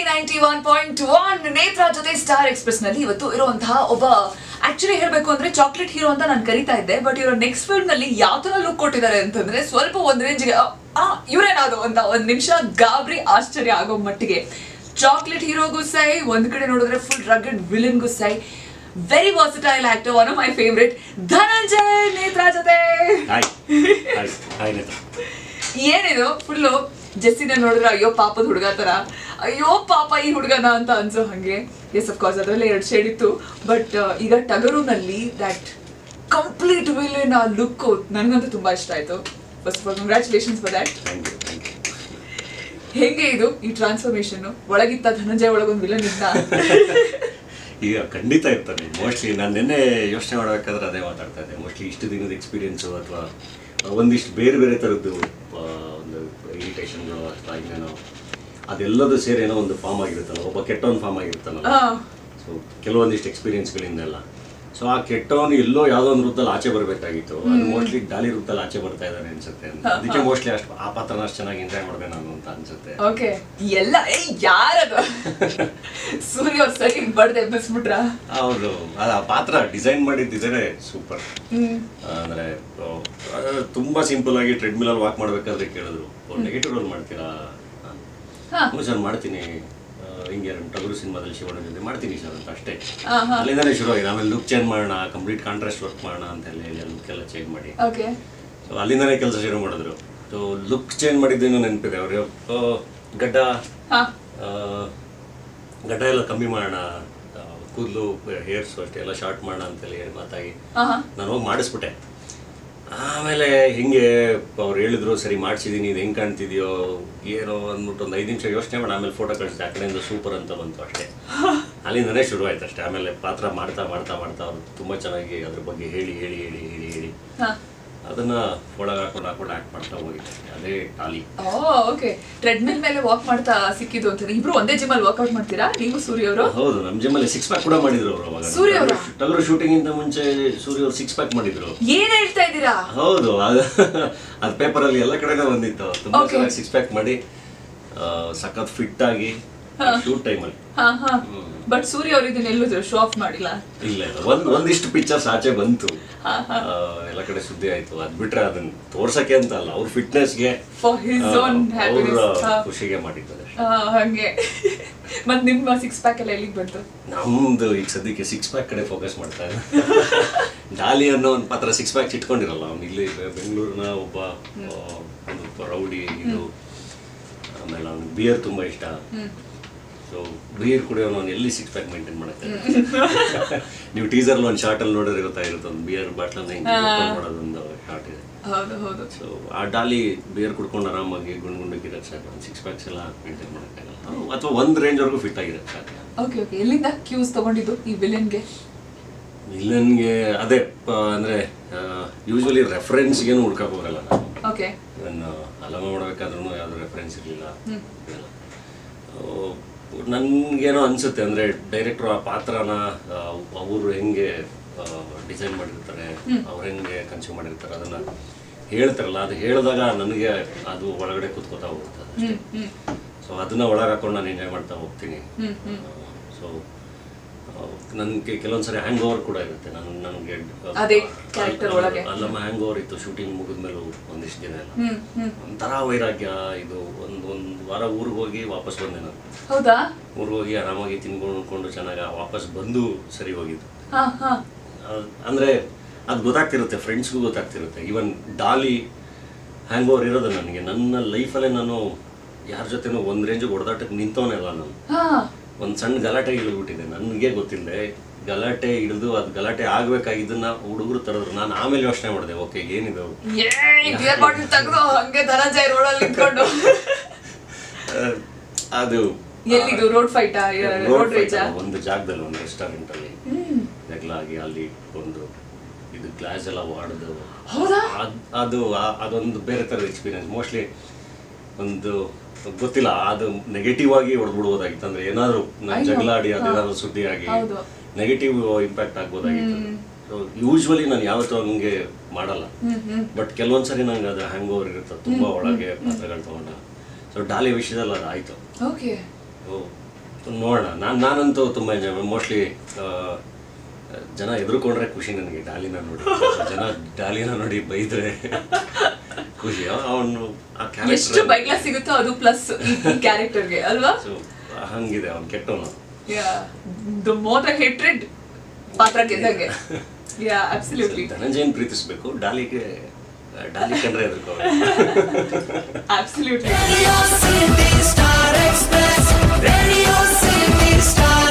Ninety one point one ನೇತ್ರ ಜೊತೆ star express ನಲ್ಲಿ ಇವತ್ತು ಇರುವಂತಹ ಒಬ್ಬ ಆಕ್ಚುಲಿ ಹೇಳ್ಬೇಕು ಅಂದ್ರೆ ಚಾಕ್ಲೇಟ್ ಹೀರೋ ಅಂತ ನಾನು ಕರಿತಾ ಇದ್ದೆ ಬಟ್ ಇವರು ನೆಕ್ಸ್ಟ್ ಫಿಲ್ಮ್ ನಲ್ಲಿ ಯಾವ ತರ ಲುಕ್ ಕೊಟ್ಟಿದ್ದಾರೆ ಅಂತಂದ್ರೆ ಸ್ವಲ್ಪ ಒಂದ್ ರೇಂಜ್ಗೆ ಆ ಇವರೇನಾದ್ರು ಅಂತ ಒಂದ್ ನಿಮಿಷ ಗಾಬರಿ ಆಶ್ಚರ್ಯ ಆಗೋ ಮಟ್ಟಿಗೆ ಚಾಕ್ಲೇಟ್ ಹೀರೋಗೂ ಸೈ ಒಂದ್ ಕಡೆ ನೋಡಿದ್ರೆ ಫುಲ್ ರಗಡ್ ವಿಲನ್ಗೂ ಸೈ very versatile actor one of my favourite Dhananjay Netra ಜೊತೆ ಹಾಯ್ ಹಾಯ್ ಹಾಯ್ ನೇತ್ರ ಏನಿದು ಫುಲ್ಲು ಜೆಸ್ಸಿನ ನೋಡಿದ್ರೆ ಅಯ್ಯೋ ಪಾಪದ ಹುಡುಗ ತರ ಅಯ್ಯೋ ಪಾಪ ಈ ಹುಡುಗನ ಅಂತ ಅನ್ಸೋ ಹಂಗೆ ಎಸ್ ಅಫ್ ಕೋರ್ಸ್ ಅದರಲ್ಲೇ ಎರಡು ಶೇಡ್ ಇತ್ತು ಬಟ್ ಈಗ ಟಗರುನಲ್ಲಿ ದಟ್ ಕಂಪ್ಲೀಟ್ ವಿಲಿನ್ ಆ ಲುಕ್ ನನಗಂತೂ ತುಂಬಾ ಇಷ್ಟ ಆಯ್ತು first of all congratulations for that thank you thank you ಹೆಂಗೆ ಇದು ಈ ಟ್ರಾನ್ಸ್ಫಾರ್ಮೇಶನ್ ಒಳಗಿತ್ತ ಧನಂಜಯ ಒಳಗೊಂದು ವಿಲನ್ ಇದ್ದ ಈಗ ಖಂಡಿತ ಇರ್ತಾನೆ ಮೋಸ್ಟ್ಲಿ ನಾನು ನಿನ್ನೆ ಯೋಚನೆ ಮಾಡಬೇಕಾದ್ರೆ ಅದೇ ಮಾತಾಡ್ತಾ ಇದ್ದೆ ಮೋಸ್ಟ್ಲಿ ಇಷ್ಟು ದಿನದ ಎಕ್ಸ್ಪೀರಿಯನ್ಸು ಅಥವಾ ಒಂದಿಷ್ಟು ಬೇರೆ ಬೇರೆ ಥರದ್ದು ಆ, ಒಂದು ಇರಿಟೇಷನ್ಗಳು ಅಥವಾ ಇನ್ನೇನೋ ಅದೆಲ್ಲದೂ ಸೇರಿ ಏನೋ ಒಂದು ಫಾರ್ಮ್ ಆಗಿರುತ್ತಲ್ಲ ಒಬ್ಬ ಕೆಟ್ಟವನ್ ಫಾರ್ಮ್ ಆಗಿರ್ತಾನಲ್ಲ ಆ, ಸೊ ಕೆಲವೊಂದಿಷ್ಟು ಎಕ್ಸ್ಪೀರಿಯನ್ಸ್ಗಳಿಂದೆಲ್ಲ ಸೊ ಆ ಕೆಟ್ಟವನು ಎಲ್ಲೋ ಯಾವುದೋ ಒಂದು ವೃತ್ತದಲ್ಲಿ ಆಚೆ ಬರಬೇಕಾಗಿತ್ತು ಅದು ಮೋಸ್ಟ್ಲಿ ಡಾಲಿ ವೃತ್ತದಲ್ಲಿ ಆಚೆ ಬರ್ತಾ ಇದ್ದಾನೆ ಅನ್ಸುತ್ತೆ ಅದಕ್ಕೆ ಮೋಸ್ಟ್ಲಿ ಅಷ್ಟು ಆ ಪಾತ್ರನ ಅಷ್ಟು ಚೆನ್ನಾಗಿ ಎಂಜಾಯ್ ಮಾಡಿದೆ ನಾನು ಅಂತ ಅನ್ಸುತ್ತೆ ಓಕೆ ಎಲ್ಲ ಏ ಯಾರದು ಸೂರ್ಯ ಅವ್ರು ಸರಿ ಬಡ್ದೆ ಎಬ್ಬಿಸ್ಬಿಟ್ರ ಹೌದು ಅದು ಆ ಪಾತ್ರ ಡಿಸೈನ್ ಮಾಡಿದ್ದಿದ್ದೇನೆ ಸೂಪರ್ ಹ್ಮ್ ಅಂದ್ರೆ ಆ, ತುಂಬಾ ಸಿಂಪಲ್ ಆಗಿ ಟ್ರೆಡ್ಮಿಲ್ ಅಲ್ಲಿ ವಾಕ್ ಮಾಡ್ಬೇಕಾದ್ರೆ ಕೇಳಿದ್ರು ನೆಗೆಟಿವ್ ರೋಲ್ ಮಾಡ್ತೀರಾ ಹಾ. ಹ್ಞೂ ಸರ್ ಮಾಡ್ತೀನಿ ಆ, ಹಿಂಗೆ ನಮ್ಮ ಟಗರು ಸಿನಿಮಾದಲ್ಲಿ ಶಿವಣ್ಣ ಜೊತೆ ಮಾಡ್ತೀನಿ ಸರ್ ಅಂತ ಅಷ್ಟೇ ಆ, ಹಾ. ಅಲ್ಲಿಂದಾನೆ ಶುರು ಆಗಿದೆ ಆಮೇಲೆ ಲುಕ್ ಚೇಂಜ್ ಮಾಡೋಣ ಕಂಪ್ಲೀಟ್ ಕಾಂಟ್ರಾಸ್ಟ್ ವರ್ಕ್ ಮಾಡೋಣ ಅಂತ ಹೇಳಿ ಲುಕ್ ಎಲ್ಲ ಚೇಂಜ್ ಮಾಡಿ ಓಕೆ ಸೊ ಅಲ್ಲಿಂದಾನೆ ಕೆಲಸ ಶುರು ಮಾಡಿದ್ರು ಸೊ ಲುಕ್ ಚೇಂಜ್ ಮಾಡಿದ್ದೇನು ನೆನಪಿದೆ ಅವರು ಗಡ್ಡ ಹಾ ಆ, ಗಡ್ಡ ಎಲ್ಲ ಕಮ್ಮಿ ಮಾಡೋಣ ಕೂದಲು ಹೇರ್ಸು ಅಷ್ಟೇ ಎಲ್ಲ ಶಾರ್ಟ್ ಮಾಡೋಣ ಅಂತೇಳಿ ಹೇಳಿ ಮಾತಾಗಿ ಆಹಾ. ನಾನು ಹೋಗಿ ಮಾಡಿಸ್ಬಿಟ್ಟೆ ಆಮೇಲೆ ಹಿಂಗೆ ಅವ್ರು ಹೇಳಿದ್ರು ಸರಿ ಮಾಡಿಸಿದ್ದೀನಿ ಇದು ಹೆಂಗೆ ಕಾಣ್ತಿದ್ಯೋ ಏನೋ ಅಂದ್ಬಿಟ್ಟು ಒಂದು ಐದು ನಿಮಿಷ ಯೋಚನೆ ಮಾಡಿ ಆಮೇಲೆ ಫೋಟೋ ಕಳಿಸಿದೆ ಆ ಕಡೆಯಿಂದ ಸೂಪರ್ ಅಂತ ಬಂತು ಅಷ್ಟೇ ಅಲ್ಲಿಂದನೇ ಶುರು ಆಯ್ತು ಅಷ್ಟೇ ಆಮೇಲೆ ಪಾತ್ರ ಮಾಡ್ತಾ ಮಾಡ್ತಾ ಮಾಡ್ತಾ ಅವ್ರು ತುಂಬ ಚೆನ್ನಾಗಿ ಅದ್ರ ಬಗ್ಗೆ ಹೇಳಿ ಹೇಳಿ ಹೇಳಿ ಹೇಳಿ ಹೇಳಿ ಹಾ ಅದನ್ನ ಒಳಗೆ ಹಾಕೊಂಡು ಹಾಕೊಂಡು ಆ್ಯಕ್ಟ್ ಮಾಡ್ತಾ ಹೋಗಿದ್ದೆ ಅದೇ ಟಾಲಿ ಓ ಓಕೆ ಟ್ರೆಡ್ಮಿಲ್ ಮೇಲೆ ವಾಕ್ ಮಾಡ್ತಾ ಸಿಕ್ಕಿದ್ದು ಅಂತ ಇಬ್ರು ಒಂದೇ ಜಿಮ್ ಅಲ್ಲಿ ವರ್ಕೌಟ್ ಮಾಡ್ತೀರಾ ನೀವು ಸೂರ್ಯ ಅವರು ಹೌದು ನಮ್ಮ ಜಿಮ್ಮಲ್ಲಿ ಸಿಕ್ಸ್ ಪ್ಯಾಕ್ ಕೂಡ ಮಾಡಿದ್ರು ಅವರು ಅವಾಗ ಸೂರ್ಯ ಅವ್ರಾ? ಟಗರು ಶೂಟಿಂಗ್ ಇಂದ ಮುಂಚೆ ಸೂರ್ಯ ಅವ್ರು ಸಿಕ್ಸ್ ಪ್ಯಾಕ್ ಮಾಡಿದ್ರು ಏನ್ ಹೇಳ್ತಾ ಇದ್ದೀರಾ ಹೌದು ಅದು ಅದು ಪೇಪರ್ ಅಲ್ಲಿ ಎಲ್ಲ ಕಡೆನೂ ಬಂದಿತ್ತು ತುಂಬಾ Okay. ಚೆನ್ನಾಗಿ ಸಿಕ್ಸ್ ಪ್ಯಾಕ್ ಮಾಡಿ ಆ, ಸಖತ್ ಫಿಟ್ ಆಗಿ ಶೂಟ್ ಟೈಮಲ್ಲಿ ಹಾ ಹಾ ಬಟ್ ಸೂರ್ಯ ಅವ್ರು ಇದನ್ನ ಎಲ್ಲೂ ಶೋ ಆಫ್ ಮಾಡಿಲ್ಲ ಇಲ್ಲ ಇಲ್ಲ ಒಂದ್ ಒಂದಿಷ್ಟು ಪಿಕ್ಚರ್ಸ್ ಆಚೆ ಬಂತು ಹಾ, ಆ, ಎಲ್ಲ ಕಡೆ ಸುದ್ದಿ ಆಯ್ತು ಅದ್ ಬಿಟ್ರೆ ಅದನ್ನ ತೋರ್ಸಕ್ಕೆ ಅಂತ ಅಲ್ಲ ಅವ್ರ ಫಿಟ್ನೆಸ್ಗೆ ಫಾರ್ ಹಿಸ್ ಓನ್ ಅವ್ರ ಹ್ಯಾಪಿನೆಸ್ ಖುಷಿಗೆ ಮಾಡಿದ್ದಾರೆ ಹಂಗೆ ಮತ್ ನಿಮ್ಮ ಸಿಕ್ಸ್ ಪ್ಯಾಕ್ ಎಲ್ಲ ಎಲ್ಲಿಗೆ ಬಂತು ನಮ್ದು ಈಗ ಸದ್ಯಕ್ಕೆ ಸಿಕ್ಸ್ ಪ್ಯಾಕ್ ಕಡೆ ಫೋಕಸ್ ಮಾಡ್ತಾ ಇದ್ದೆ ಡಾಲಿ ಅನ್ನೋ ಒಂದು ಪಾತ್ರ ಸಿಕ್ಸ್ ಪ್ಯಾಕ್ಸ್ ಇಟ್ಕೊಂಡಿರಲ್ಲ ಅವ್ನು ಇಲ್ಲಿ ಬೆ- ಬೆಂಗಳೂರಿನ ಒಬ್ಬ ಆ, ಒಂದು ರೌಡಿ ಇದು ಆಮೇಲೆ ಅವ್ನು ಬಿಯರ್ ತುಂಬಾ ಇಷ್ಟ ಸೊ ಬಿಯರ್ ಕುಡಿಯೋನು ಅವ್ನು ಎಲ್ಲಿ ಸಿಕ್ಸ್ ಪ್ಯಾಕ್ ಮೇಂಟೈನ್ ಮಾಡುತ್ತೆ ನೀವು ಟೀಸರ್ಲಿ ಒಂದು ಶಾರ್ಟಲ್ಲಿ ನೋಡಿದ್ರೆ ಗೊತ್ತಾಗಿರುತ್ತೆ ಒಂದು ಬಿಯರ್ ಬಾಟ್ಲನ್ನ ಹಿಂಗೆ open ಮಾಡೋದೊಂದು ಶಾರ್ಟ್ ಇದೆ ಹೌದು ಹೌದು ಸೊ ಆ ಡಾಲಿ ಬಿಯರ್ ಕುಡ್ಕೊಂಡು ಆರಾಮಾಗಿ ಗುಂಡು ಗುಂಡಕ್ಕಿರೋದು ಸಾಕು ಒಂದು ಸಿಕ್ಸ್ ಪ್ಯಾಕ್ಸ್ ಎಲ್ಲ ಮೇಂಟೈನ್ ಮಾಡೋಕ್ಕಾಗಲ್ಲ ಅಥವಾ ಒಂದು ರೇಂಜ್ವರೆಗೂ ಫಿಟ್ ಆಗಿರೋದು ಸಾಕು ಓಕೆ ಓಕೆ ಎಲ್ಲಿಂದ ಕ್ಯೂಸ್ ತಗೊಂಡಿದ್ದು ಈ ವಿಲನ್ಗೆ ವಿಲನ್ಗೆ ಅದೇ ಪ- ಅಂದ್ರೆ ಯೂಶ್ವಲಿ ರೆಫರೆನ್ಸ್ಗೇನು ಹುಡ್ಕಕ್ ಹೋಗಲ್ಲ ನಾನು ಓಕೆ ನಾನು ಅಲಮ ಮಾಡ್ಬೇಕಾದ್ರೂ ಯಾವ್ದು ರೆಫರೆನ್ಸ್ ಇರಲಿಲ್ಲ ನನ್ಗೇನೋ ಅನ್ಸುತ್ತೆ ಅಂದ್ರೆ ಡೈರೆಕ್ಟ್ರು ಆ ಪಾತ್ರನ ಅವರು ಹೆಂಗೆ ಡಿಸೈನ್ ಮಾಡಿರ್ತಾರೆ ಅವ್ರು ಹೆಂಗೆ ಕನ್ಸ್ಯೂಮ್ ಮಾಡಿರ್ತಾರೆ ಅದನ್ನ ಹೇಳ್ತಾರಲ್ಲ ಅದು ಹೇಳಿದಾಗ ನನಗೆ ಅದು ಒಳಗಡೆ ಕೂತ್ಕೋತಾ ಹೋಗುತ್ತೆ ಅಷ್ಟೇ ಸೊ ಅದನ್ನ ಒಳಗೆ ಹಾಕೊಂಡು ನಾನು ಎಂಜಾಯ್ ಮಾಡ್ತಾ ಹೋಗ್ತೀನಿ ಸೊ ನನಗೆ ಕೆಲವೊಂದ್ಸರಿ ಹ್ಯಾಂಗ್ ಓವರ್ ಕೂಡ ಇರುತ್ತೆ ನಾನು ನನಗೆ ಅದೇ character ಒಳಗೆ. ಅಲ್ಲಮ್ಮ ಹ್ಯಾಂಗ್ ಓವರ್ ಇತ್ತು ಶೂಟಿಂಗ್ ಮುಗಿದ್ಮೇಲೂ ಒಂದಿಷ್ಟು ದಿನ ಎಲ್ಲ ಹ್ಮ್ ಹ್ಮ್ ಒಂಥರ ವೈರಾಗ್ಯ ಇದು ಒಂದು ಒಂದು ವಾರ ಊರಿಗೆ ಹೋಗಿ ವಾಪಸ್ ಬಂದೆ ನಾನು ಹೌದಾ ಊರಿಗೆ ಹೋಗಿ ಆರಾಮಾಗಿ ತಿನ್ಕೊಂಡು ಉಣ್ಕೊಂಡು ಚೆನ್ನಾಗಿ ವಾಪಸ್ ಬಂದು ಸರಿ ಹೋಗಿದ್ದು ಹಾ ಹಾ ಅದ್- ಅಂದ್ರೆ ಅದು ಗೊತ್ತಾಗ್ತಿರುತ್ತೆ ಫ್ರೆಂಡ್ಸ್ಗೂ ಗೊತ್ತಾಗ್ತಿರುತ್ತೆ ಈವನ್ ಡಾಲಿ ಹ್ಯಾಂಗ್ ಓವರ್ ಇರೋದು ನನಗೆ ನನ್ನ ಲೈಫಲ್ಲೇ ನಾನು ಯಾರ ಜೊತೆನೂ ಒಂದು ರೇಂಜಿಗೆ ಹೊಡೆದಾಟಕ್ಕೆ ನಿಂತವನೆಲ್ಲ ನಾನು ಹಾ ಒಂದು ಸಣ್ಣ ಗಲಾಟೆ ಇಳಿದ್ಬಿಟ್ಟಿದೆ ನನಗೆ ಗೊತ್ತಿಲ್ಲದೆ ಗಲಾಟೆ ಹಿಡಿದು ಅದು ಗಲಾಟೆ ಆಗ್ಬೇಕಾಗಿದ್ದನ್ನ ಹುಡುಗರು ತರದ್ರು ನಾನು ಆಮೇಲೆ ಯೋಚನೆ ಮಾಡಿದೆ ಓಕೆ ಏನಿದು ಏ ಬಿಯರ್ ಬಾಟಲ್ ತೆಗೆದು ಹಂಗೆ ಧನಂಜಯ ರೋಡಲ್ಲಿ ನಿಂತ್ಕೊಂಡು ಆ, ಅದು ಎಲ್ಲಿದು ರೋಡ್ ಫೈಟಾ ರೋಡ್ ರೋಡ್ ರೇಜಾ ಒಂದು ಜಾಗದಲ್ಲಿ ಒಂದು ರೆಸ್ಟೋರೆಂಟ್ ಅಲ್ಲಿ ಹ್ಮ್ ಜಗಳ ಆಗಿ ಅಲ್ಲಿ ಒಂದು ಇದು ಗ್ಲಾಸ್ ಎಲ್ಲ ವಾಡ್ದು ಹೌದಾ ಅದ್- ಅದು ಆ- ಅದೊಂದು ಬೇರೆ ಥರದ ಎಕ್ಸ್ಪೀರಿಯನ್ಸ್ ಮೋಸ್ಟ್ಲಿ ಒಂದು ಗೊತ್ತಿಲ್ಲ ಅದು ನೆಗೆಟಿವ್ ಆಗಿ ಹೊಡೆದ್ಬಿಡ್ಬೋದಾಗಿತ್ತು ಅಂದ್ರೆ ಏನಾದ್ರು ನಾನು ಅಯ್ಯೋ. ಜಗಳ ಆಡಿ ಹಾ. ಅದೇನಾದ್ರು ಸುದ್ದಿ ಆಗಿ ಹೌದು. ನೆಗೆಟಿವ್ ಇಂಪ್ಯಾಕ್ಟ್ ಆಗ್ಬೋದಾಗಿತ್ತು ಸೊ ಯೂಶ್ವಲಿ ನಾನು ಯಾವತ್ತೂ ಹಂಗೆ ಮಾಡಲ್ಲ ಹ್ಮ್ ಹ್ಮ್ ಬಟ್ ಕೆಲವೊಂದ್ಸರಿ ನಂಗೆ ಅದು ಹ್ಯಾಂಗ್ ಓವರ್ ಇರುತ್ತೆ ತುಂಬಾ ಒಳಗೆ ಪಾತ್ರಗಳು ತಗೊಂಡ ಸೊ ಡಾಲಿ ವಿಷಯದಲ್ಲಿ ಅದು ಆಯ್ತು ಓಕೆ ಓ ನೋಡೋಣ ನಾನು ನಾನಂತೂ ತುಂಬ ಎಂಜಾಯ್ ಮೋಸ್ಟ್ಲಿ ಜನ ಎದುರುಕೊಂಡ್ರೆ ಖುಷಿ ನನಗೆ ಡಾಲಿನ ನೋಡಿ ಜನ ಡಾಲಿನ ನೋಡಿ ಬೈದ್ರೆ ಖುಷಿ ಅವನು ಆ ಎಷ್ಟು ಕ್ಯಾರೆಕ್ಟರ್ ಬೈಗ್ಲ ಸಿಗುತ್ತೋ ಅದು ಪ್ಲಸ್ ಈ ಕ್ಯಾರೆಕ್ಟರ್ಗೆ ಅಲ್ವಾ ಸೊ ಹಂಗಿದೆ ಅವ್ನು ಕೆಟ್ಟವನು ದ ಮೋರ್ ದ ಹೇಟ್ರೆಡ್ ಪಾತ್ರ ಗೆದ್ದಂಗೆ ಯಾ ಅಬ್ಸಲ್ಯೂಟ್ಲಿ ಧನಂಜಯನ್ ಪ್ರೀತಿಸ್ಬೇಕು ಡಾಲಿಗೆ ಡಾಲಿ ಕಂಡ್ರೆ ಎದುರ್ಕೋ absolutely Radio City Star Express. Radio City Star